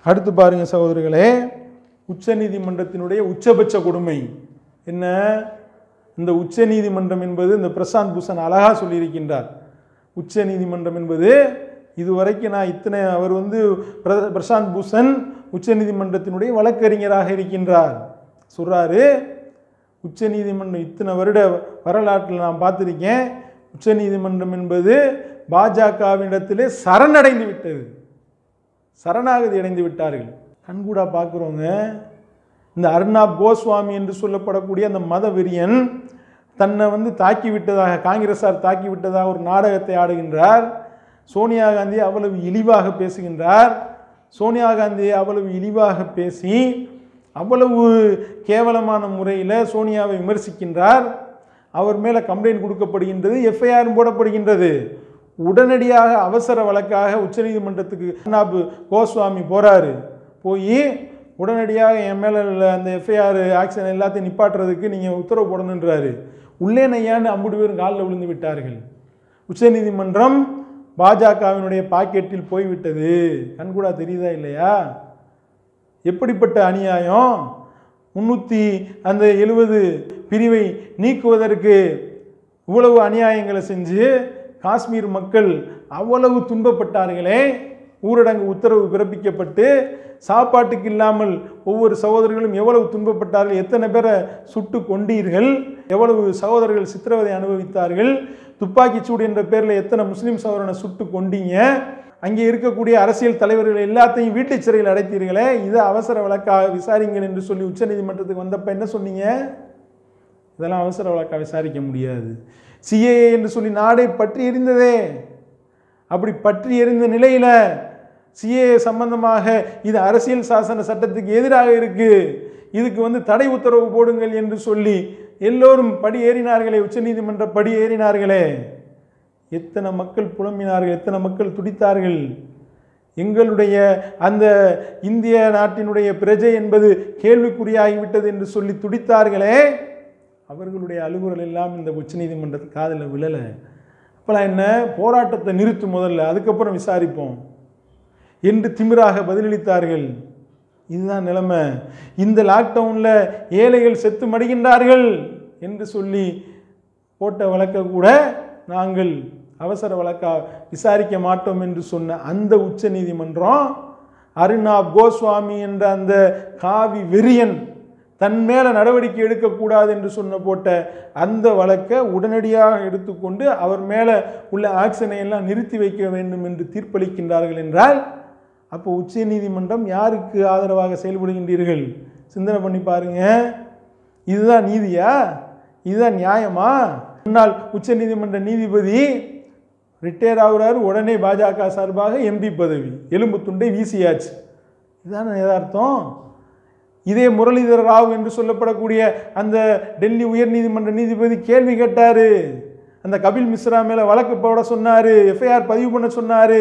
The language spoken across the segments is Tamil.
அடுத்து பாருங்க சகோதரர்களே உச்சநீதிமன்றத்தினுடைய உச்சபட்ச கொடுமை என்ன இந்த உச்சநீதிமன்றம் என்பது இந்த பிரசாந்த் பூஷன் அழகா சொல்லியிருக்கின்றார் உச்சநீதிமன்றம் என்பது இதுவரைக்கும் நான் இத்தனை அவர் வந்து பிர- பிரசாந்த் பூஷன் உச்சநீதிமன்றத்தினுடைய வழக்கறிஞராக இருக்கின்றார் சொல்றாரு உச்சநீதிமன்றம் இத்தனை வருட வரலாற்றில் நான் பார்த்திருக்கேன் உச்சநீதிமன்றம் என்பது பாஜகவிடத்திலே சரணடைந்து விட்டது சரணாகதி அடைந்து விட்டார்கள் கண்கூடா பார்க்குறோங்க இந்த அர்ணாப் கோஸ்வாமி என்று சொல்லப்படக்கூடிய அந்த மத வெறியன் தன்னை வந்து தாக்கி விட்டதாக காங்கிரஸார் தாக்கி விட்டதாக ஒரு நாடகத்தை ஆடுகின்றார் சோனியா காந்தி அவ்வளவு இழிவாக பேசுகின்றார் சோனியா காந்தியை அவ்வளவு இழிவாக பேசி அவ்வளவு கேவலமான முறையில் சோனியாவை விமர்சிக்கின்றார் அவர் மேலே கம்ப்ளைண்ட் கொடுக்கப்படுகின்றது எஃப்ஐஆர் போடப்படுகின்றது உடனடியாக அவசர வழக்காக உச்சநீதிமன்றத்துக்கு அர்ணாப் கோஸ்வாமி போறாரு போய் உடனடியாக என் மேலே உள்ள அந்த எஃப்ஐஆர் ஆக்ஷன் எல்லாத்தையும் நிப்பாட்டுறதுக்கு நீங்கள் உத்தரவு போடணுன்றாரு உள்ளே நையான்னு ஐம்பது பேரும் காலில் விழுந்து விட்டார்கள் உச்சநீதிமன்றம் பாஜகவினுடைய பாக்கெட்டில் போய்விட்டது கண்கூடா தெரியுதா இல்லையா எப்படிப்பட்ட அநியாயம் முன்னூற்றி அந்த எழுபது பிரிவை நீக்குவதற்கு இவ்வளவு அநியாயங்களை செஞ்சு காஷ்மீர் மக்கள் அவ்வளவு துன்பப்பட்டார்களே ஊரடங்கு உத்தரவு பிறப்பிக்கப்பட்டு சாப்பாட்டுக்கு இல்லாமல் ஒவ்வொரு சகோதரர்களும் எவ்வளவு துன்பப்பட்டார்கள் எத்தனை பேரை சுட்டு கொண்டீர்கள் எவ்வளவு சகோதரர்கள் சித்திரவதை அனுபவித்தார்கள் துப்பாக்கிச் சூடு என்ற பேரில் எத்தனை முஸ்லீம் சகோதரனை சுட்டு கொண்டீங்க அங்கே இருக்கக்கூடிய அரசியல் தலைவர்கள் எல்லாத்தையும் வீட்டு சிறையில் அடைத்தீர்களே இதை அவசர வழக்காக விசாரிங்கள் என்று சொல்லி உச்சநீதிமன்றத்துக்கு வந்தப்ப என்ன சொன்னீங்க இதெல்லாம் அவசர வழக்காக விசாரிக்க முடியாது சிஏஏ என்று சொல்லி நாடே பற்றி எரிந்ததே அப்படி பற்றி எரிந்த நிலையில் சிஏஏ சம்பந்தமாக இது அரசியல் சாசன சட்டத்துக்கு எதிராக இருக்கு இதுக்கு வந்து தடை உத்தரவு போடுங்கள் என்று சொல்லி எல்லோரும் படி ஏறினார்களே உச்சநீதிமன்ற படி ஏறினார்களே எத்தனை மக்கள் புலம்பினார்கள் எத்தனை மக்கள் துடித்தார்கள் எங்களுடைய அந்த இந்திய நாட்டினுடைய பிரஜை என்பது கேள்விக்குறியாகிவிட்டது என்று சொல்லி துடித்தார்களே அவர்களுடைய அலுவலர்கள் எல்லாம் இந்த உச்சநீதிமன்றத்து காதில் விழலை அப்போலாம் என்ன போராட்டத்தை நிறுத்து முதல்ல அதுக்கப்புறம் விசாரிப்போம் என்று திமிராக பதிலளித்தார்கள் இதுதான் நிலைமை இந்த லாக்டவுனில் ஏழைகள் செத்து மடிகின்றார்கள் என்று சொல்லி போட்ட வழக்க கூட நாங்கள் அவசர வழக்கா விசாரிக்க மாட்டோம் என்று சொன்ன அந்த உச்ச நீதிமன்றம் அருணாப் கோஸ்வாமி என்ற அந்த காவி வெறியன் தன் மேலே நடவடிக்கை எடுக்கக்கூடாது என்று சொன்ன போட்ட அந்த வழக்கை உடனடியாக எடுத்துக்கொண்டு அவர் மேலே உள்ள ஆக்ஷனை எல்லாம் நிறுத்தி வைக்க வேண்டும் என்று தீர்ப்பளிக்கின்றார்கள் என்றால் அப்போ உச்ச நீதிமன்றம் யாருக்கு ஆதரவாக செயல்படுகின்றீர்கள் சிந்தனை பண்ணி பாருங்க இதுதான் நீதியா இதுதான் நியாயமா முன்னாள் உச்ச நீதிமன்ற நீதிபதி ரிட்டையர் ஆகுறாரு உடனே பாஜக சார்பாக எம்பி பதவி எலும்பு துண்டை வீசியாச்சு இதுதானே யதார்த்தம் இதே முரளிதர ராவ் என்று சொல்லப்படக்கூடிய அந்த டெல்லி உயர்நீதிமன்ற நீதிபதி கேள்வி கேட்டாரு அந்த கபில் மிஸ்ரா மேல வழக்கு போட சொன்னாரு எஃப்ஐஆர் பதிவு பண்ண சொன்னாரு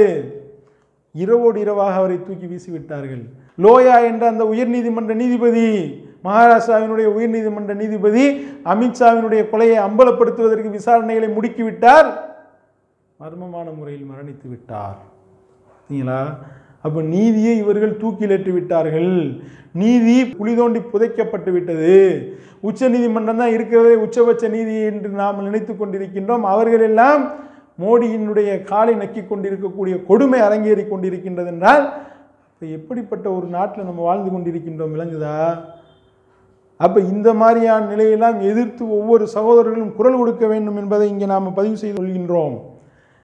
இரவோடு இரவாக அவரை தூக்கி வீசி விட்டார்கள் லோயா என்ற அந்த உயர்நீதிமன்ற நீதிபதி மகாராஷ்டிராவினுடைய உயர்நீதிமன்ற நீதிபதி அமித்ஷாவினுடைய கொலையை அம்பலப்படுத்துவதற்கு விசாரணைகளை முடுக்கிவிட்டார் மர்மமான முறையில் மரணித்து விட்டார் சரிங்களா அப்போ நீதியை இவர்கள் தூக்கிலேற்றி விட்டார்கள் நீதி குழி தோண்டி புதைக்கப்பட்டு விட்டது உச்ச நீதிமன்றம் தான் இருக்கிறதே உச்சபட்ச நீதி என்று நாம் நினைத்து கொண்டிருக்கின்றோம் அவர்கள் எல்லாம் மோடியினுடைய காலை நக்கி கொண்டிருக்கக்கூடிய கொடுமை அரங்கேறி கொண்டிருக்கின்றது என்றால் இப்போ எப்படிப்பட்ட ஒரு நாட்டில் நம்ம வாழ்ந்து கொண்டிருக்கின்றோம் விளங்குதா அப்போ இந்த மாதிரியான நிலையெல்லாம் எதிர்த்து ஒவ்வொரு சகோதரர்களும் குரல் கொடுக்க வேண்டும் என்பதை இங்கே நாம் பதிவு செய்து கொள்கின்றோம்